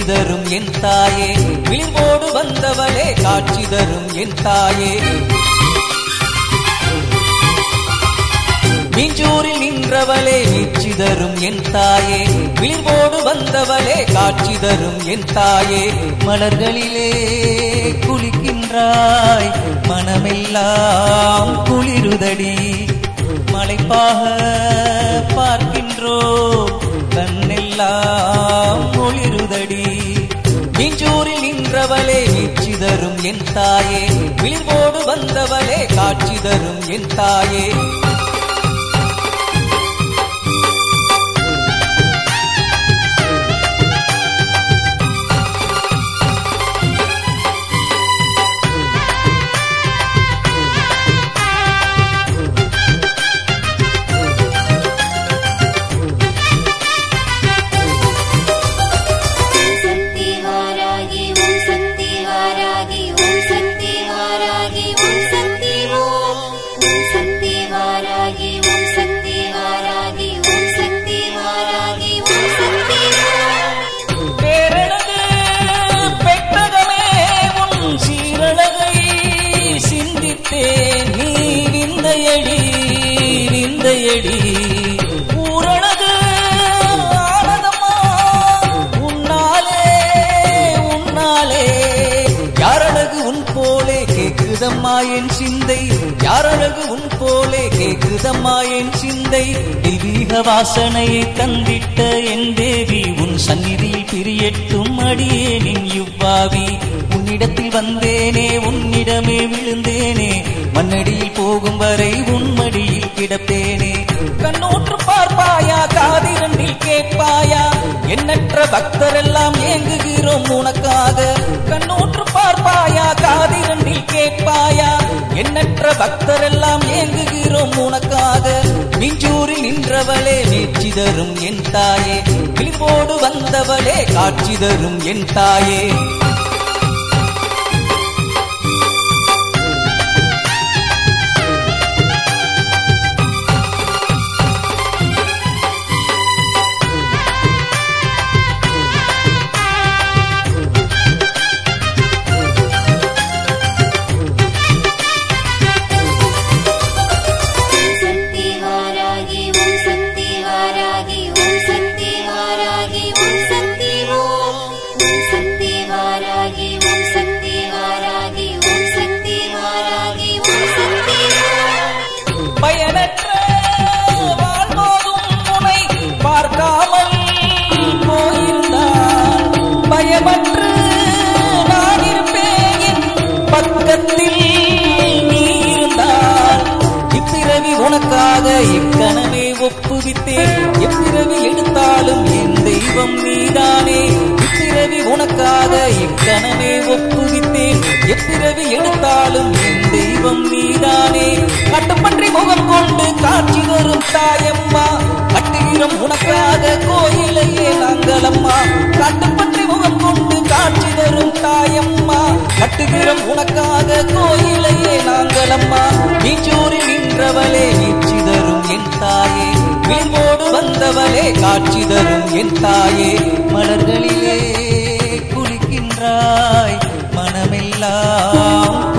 தரும் என் தாயே விழிவோடு வந்தவளே காட்சி தரும் என் தாயே மீஞ்சூரில் நின்றவளே மீட்சி தரும் என் தாயே விழிவோடு வந்தவளே காட்சி தரும் என் தாயே மலர்களிலே குளிக்கின்றாய் மனமெல்லாம் குளிருதடி மலைப்பாக பார்க்கின்றோம் கண்ணெல்லாம் ஒளிருதடி மீஞ்சூரில் நின்றவளே மீட்சி தரும் என் தாயே விழிவோடு வந்தவளே காட்சி தரும் என் தாயே ஓம் சக்தி வாராகி ஓம் சக்தி வாராகி ஓம் சக்தி வாராகி ஓம் சக்தி ஓம் ஓம் சக்தி வாராகி ஓம் சக்தி வாராகி ஓம் சக்தி வாராகி ஓம் சக்தி ஓம் பேரழகு பெட்டகமே உன் சீரழகை சிந்தித்தேன் நீ விந்தையடி விந்தையடி ஊரழகு ஆனதம்மா உன்னாலே உன்னாலே யாரழகு உன் போலே கேக்குதம்மா என் சிந்தை யாரழகு உன் போலே கேக்குதம்மா என் சிந்தை தெய்வீக வாசனையை தந்திட்ட என் தேவி உன் சந்நிதியில் பிரியட்டும் அடியேனின் இவ்வாவி உன்னிடத்தில் வந்தேனே உன்னிடமே விழுந்தேனே மண்ணடியில் போகும் வரை உன்மடியில் கிடப்பேனே கண்ணூற்று பார்ப்பாயா காதிரண்டில் கேட்பாயா எண்ணற்ற பக்தரெல்லாம் ஏங்குகிறோம் உனக்காக கண்ணூற்று பார்ப்பாயா காதிரண்டில் கேட்பாயா எண்ணற்ற பக்தரெல்லாம் ஏங்குகிறோம் உனக்காக மிஞ்சூரில் நின்றவளே மீட்சி தரும் என் தாயே கிளிப்போடு வந்தவளே காட்சி தரும் என் தாயே ஓம் சக்தி வாராகி ஓம் சக்தி வாராகி ஓம் சக்தி வாராகி ஓம் சக்தி ஓம் ஓம் சக்தி வாராகி ஓம் சக்தி வாராகி ஓம் சக்தி வாராகி ஓம் சக்தி ஓம் பயனற்ற வாழ்வோதும் உனை பார்க்காமல் போயிருந்தால் பயமற்று நான் இருப்பேன் என் பக்கத்தில் நீ இருந்தால் இப்பிறவி உனக்காக இக்கணமே ஒப்புவித்தேன் எப்பிறவி எடுத்தாலும் என் தெய்வம் நீதானே இப்பிறவி உனக்காக இக்கணமே ஒப்புவித்தேன் எப்பிறவி எடுத்தாலும் என் தெய்வம் நீதானே கட்டுப்பன்றி முகம் கொண்டு காட்சி தரும் தாயம்மா கட்டுகிறோம் உனக்காக கோயிலையே நாங்களம்மா கட்டுப்பன்றி முகம் கொண்டு காட்சி தரும் தாயம்மா கட்டுகிறோம் உனக்காக கோயிலையே நாங்களம்மா மீச்சூரில் நின்றவளே நீச்சி தரும் என் தாயே வீழ்வோடு வந்தவளே காட்சி தரும் என் தாயே மலர்களிலே குளிக்கின்றாய் மனமெல்லாம்